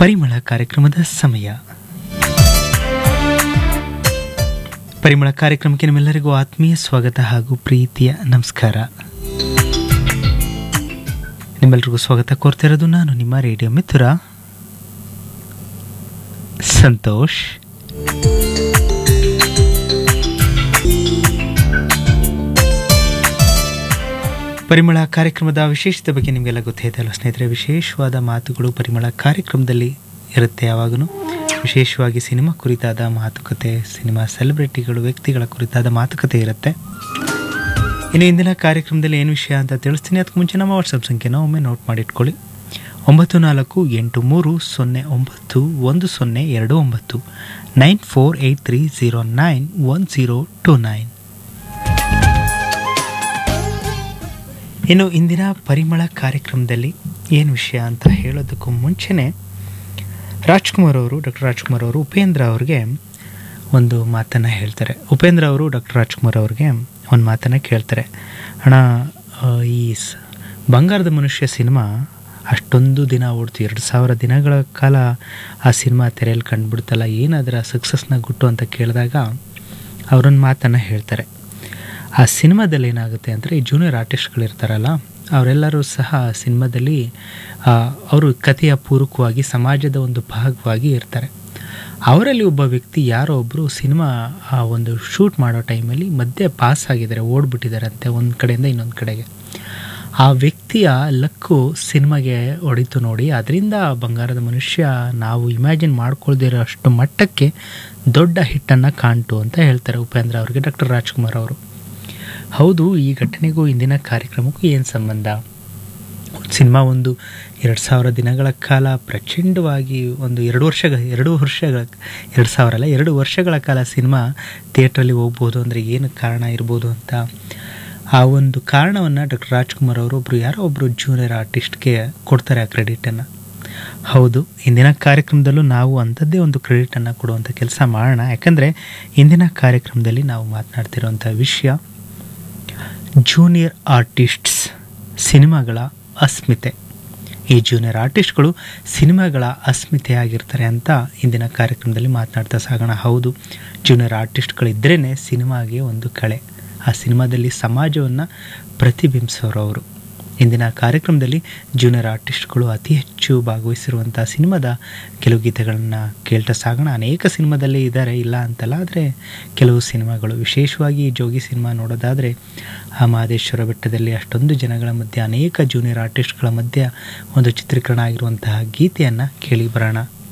ಪರಿಮಳ ಕಾರ್ಯಕ್ರಮದ ಸಮಯ ಪರಿಮಳ ಕಾರ್ಯಕ್ರಮಕ್ಕೆ ನಿಮ್ಮೆಲ್ಲರಿಗೂ ಆತ್ಮೀಯ ಸ್ವಾಗತ ಹಾಗೂ ಪ್ರೀತಿಯ ನಮಸ್ಕಾರ ನಿಮ್ಮೆಲ್ಲರಿಗೂ ಸ್ವಾಗತ ಕೋರ್ತಿರೋದು ನಾನು ನಿಮ್ಮ ರೇಡಿಯೋ ಮಿತ್ರ ಸಂತೋಷ್ ಪರಿಮಳ ಕಾರ್ಯಕ್ರಮದ ವಿಶೇಷತೆ ಬಗ್ಗೆ ನಿಮಗೆಲ್ಲ ಗೊತ್ತೈತೆ ಅಲ್ಲ ಸ್ನೇಹಿತರೆ ವಿಶೇಷವಾದ ಮಾತುಗಳು ಪರಿಮಳ ಕಾರ್ಯಕ್ರಮದಲ್ಲಿ ಇರುತ್ತೆ ಯಾವಾಗಲೂ ವಿಶೇಷವಾಗಿ ಸಿನಿಮಾ ಕುರಿತಾದ ಮಾತುಕತೆ ಸಿನಿಮಾ ಸೆಲೆಬ್ರಿಟಿಗಳು ವ್ಯಕ್ತಿಗಳ ಕುರಿತಾದ ಮಾತುಕತೆ ಇರುತ್ತೆ ಇನ್ನು ಇಂದಿನ ಕಾರ್ಯಕ್ರಮದಲ್ಲಿ ಏನು ವಿಷಯ ಅಂತ ತಿಳಿಸ್ತೀನಿ ಅದಕ್ಕೆ ಮುಂಚೆ ನಮ್ಮ ವಾಟ್ಸಪ್ ಸಂಖ್ಯೆನ ಒಮ್ಮೆ ನೋಟ್ ಮಾಡಿಟ್ಕೊಳ್ಳಿ ಒಂಬತ್ತು ನಾಲ್ಕು ಎಂಟು ಮೂರು ಸೊನ್ನೆ ಒಂಬತ್ತು ಒಂದು ಸೊನ್ನೆ ಎರಡು ಒಂಬತ್ತು nine four eight three zero nine one zero two nine ಇನ್ನು ಇಂದಿನ ಪರಿಮಳ ಕಾರ್ಯಕ್ರಮದಲ್ಲಿ ಏನು ವಿಷಯ ಅಂತ ಹೇಳೋದಕ್ಕೂ ಮುಂಚೆನೇ ರಾಜ್ಕುಮಾರ್ ಅವರು ಡಾಕ್ಟರ್ ರಾಜ್ಕುಮಾರ್ ಅವರು ಉಪೇಂದ್ರ ಅವ್ರಿಗೆ ಒಂದು ಮಾತನ್ನು ಹೇಳ್ತಾರೆ ಉಪೇಂದ್ರ ಅವರು ಡಾಕ್ಟರ್ ರಾಜ್ಕುಮಾರ್ ಅವ್ರಿಗೆ ಒಂದು ಮಾತನ್ನು ಕೇಳ್ತಾರೆ ಅಣ್ಣ ಆ, ಈ ಸ್- ಬಂಗಾರದ ಮನುಷ್ಯ ಸಿನಿಮಾ ಅಷ್ಟೊಂದು ದಿನ ಓಡ್ತು ಎರಡು ಸಾವಿರ ದಿನಗಳ ಕಾಲ ಆ ಸಿನಿಮಾ ತೆರೆಯಲ್ಲಿ ಕಂಡುಬಿಡ್ತಲ್ಲ ಏನಾದ್ರ ಸಕ್ಸಸ್ನ ಗುಟ್ಟು ಅಂತ ಕೇಳಿದಾಗ ಅವರೊಂದು ಮಾತನ್ನು ಹೇಳ್ತಾರೆ ಆ ಸಿನಿಮಾದಲ್ಲಿ ಏನಾಗುತ್ತೆ ಅಂದರೆ ಈ ಜೂನಿಯರ್ ಆರ್ಟಿಸ್ಟ್ಗಳು ಇರ್ತಾರಲ್ಲ ಅವರೆಲ್ಲರೂ ಸಹ ಸಿನಿಮಾದಲ್ಲಿ ಅವರು ಕಥೆಯ ಪೂರಕವಾಗಿ ಸಮಾಜದ ಒಂದು ಭಾಗವಾಗಿ ಇರ್ತಾರೆ ಅವರಲ್ಲಿ ಒಬ್ಬ ವ್ಯಕ್ತಿ ಯಾರೋ ಒಬ್ಬರು ಸಿನಿಮಾ ಆ ಒಂದು ಶೂಟ್ ಮಾಡೋ ಟೈಮಲ್ಲಿ ಮಧ್ಯೆ ಪಾಸ್ ಆಗಿದ್ದಾರೆ ಓಡ್ಬಿಟ್ಟಿದ್ದಾರಂತೆ ಒಂದು ಕಡೆಯಿಂದ ಇನ್ನೊಂದು ಕಡೆಗೆ ಆ ವ್ಯಕ್ತಿಯ ಲಕ್ಕು ಸಿನಿಮಾಗೆ ಹೊಡಿತು ನೋಡಿ ಅದರಿಂದ ಬಂಗಾರದ ಮನುಷ್ಯ ನಾವು ಇಮ್ಯಾಜಿನ್ ಮಾಡ್ಕೊಳ್ದಿರೋ ಅಷ್ಟು ಮಟ್ಟಕ್ಕೆ ದೊಡ್ಡ ಹಿಟ್ಟನ್ನು ಕಾಣ್ತು ಅಂತ ಹೇಳ್ತಾರೆ ಉಪೇಂದ್ರ ಅವರಿಗೆ ಡಾಕ್ಟರ್ ರಾಜ್ಕುಮಾರ್ ಅವರು ಹೌದು ಈ ಘಟನೆಗೂ ಇಂದಿನ ಕಾರ್ಯಕ್ರಮಕ್ಕೂ ಏನು ಸಂಬಂಧ ಸಿನಿಮಾ ಒಂದು ಎರಡು ಸಾವಿರ ದಿನಗಳ ಕಾಲ ಪ್ರಚಂಡವಾಗಿ ಒಂದು ಎರಡು ವರ್ಷಗಳ ಎರಡು ವರ್ಷಗಳ ಎರಡು ಸಾವಿರ ಅಲ್ಲ ಎರಡು ವರ್ಷಗಳ ಕಾಲ ಸಿನಿಮಾ ಥಿಯೇಟ್ರಲ್ಲಿ ಹೋಗ್ಬೋದು ಅಂದರೆ ಏನು ಕಾರಣ ಇರ್ಬೋದು ಅಂತ ಆ ಒಂದು ಕಾರಣವನ್ನು ಡಾಕ್ಟರ್ ರಾಜ್ಕುಮಾರ್ ಅವರು ಒಬ್ಬರು ಯಾರೋ ಒಬ್ಬರು ಜೂನಿಯರ್ ಆರ್ಟಿಸ್ಟ್ಗೆ ಕೊಡ್ತಾರೆ ಆ ಕ್ರೆಡಿಟನ್ನು ಹೌದು ಇಂದಿನ ಕಾರ್ಯಕ್ರಮದಲ್ಲೂ ನಾವು ಅಂಥದ್ದೇ ಒಂದು ಕ್ರೆಡಿಟನ್ನು ಕೊಡುವಂಥ ಕೆಲಸ ಮಾಡೋಣ ಯಾಕಂದರೆ ಇಂದಿನ ಕಾರ್ಯಕ್ರಮದಲ್ಲಿ ನಾವು ಮಾತನಾಡ್ತಿರುವಂಥ ವಿಷಯ ಜೂನಿಯರ್ ಆರ್ಟಿಸ್ಟ್ಸ್ ಸಿನಿಮಾಗಳ ಅಸ್ಮಿತೆ ಈ ಜೂನಿಯರ್ ಆರ್ಟಿಸ್ಟ್ಗಳು ಸಿನಿಮಾಗಳ ಅಸ್ಮಿತೆ ಆಗಿರ್ತಾರೆ ಅಂತ ಇಂದಿನ ಕಾರ್ಯಕ್ರಮದಲ್ಲಿ ಮಾತನಾಡ್ತಾ ಸಾಗೋಣ ಹೌದು ಜೂನಿಯರ್ ಆರ್ಟಿಸ್ಟ್ಗಳಿದ್ರೇ ಸಿನಿಮಾಗೆ ಒಂದು ಕಳೆ ಆ ಸಿನಿಮಾದಲ್ಲಿ ಸಮಾಜವನ್ನು ಪ್ರತಿಬಿಂಬಿಸೋರು ಅವರು ಇಂದಿನ ಕಾರ್ಯಕ್ರಮದಲ್ಲಿ ಜೂನಿಯರ್ ಆರ್ಟಿಸ್ಟ್ಗಳು ಅತಿ ಹೆಚ್ಚು ಭಾಗವಹಿಸಿರುವಂಥ ಸಿನಿಮಾದ ಕೆಲವು ಗೀತೆಗಳನ್ನು ಕೇಳ್ತಾ ಸಾಗೋಣ ಅನೇಕ ಸಿನಿಮಾದಲ್ಲಿ ಇದ್ದಾರೆ ಇಲ್ಲ ಅಂತಲ್ಲ ಆದರೆ ಕೆಲವು ಸಿನಿಮಾಗಳು ವಿಶೇಷವಾಗಿ ಜೋಗಿ ಸಿನಿಮಾ ನೋಡೋದಾದರೆ ಆ ಮಹದೇಶ್ವರ ಬೆಟ್ಟದಲ್ಲಿ ಅಷ್ಟೊಂದು ಜನಗಳ ಮಧ್ಯೆ ಅನೇಕ ಜೂನಿಯರ್ ಆರ್ಟಿಸ್ಟ್ಗಳ ಮಧ್ಯೆ ಒಂದು ಚಿತ್ರೀಕರಣ ಆಗಿರುವಂತಹ ಗೀತೆಯನ್ನು ಕೇಳಿ ಬರೋಣ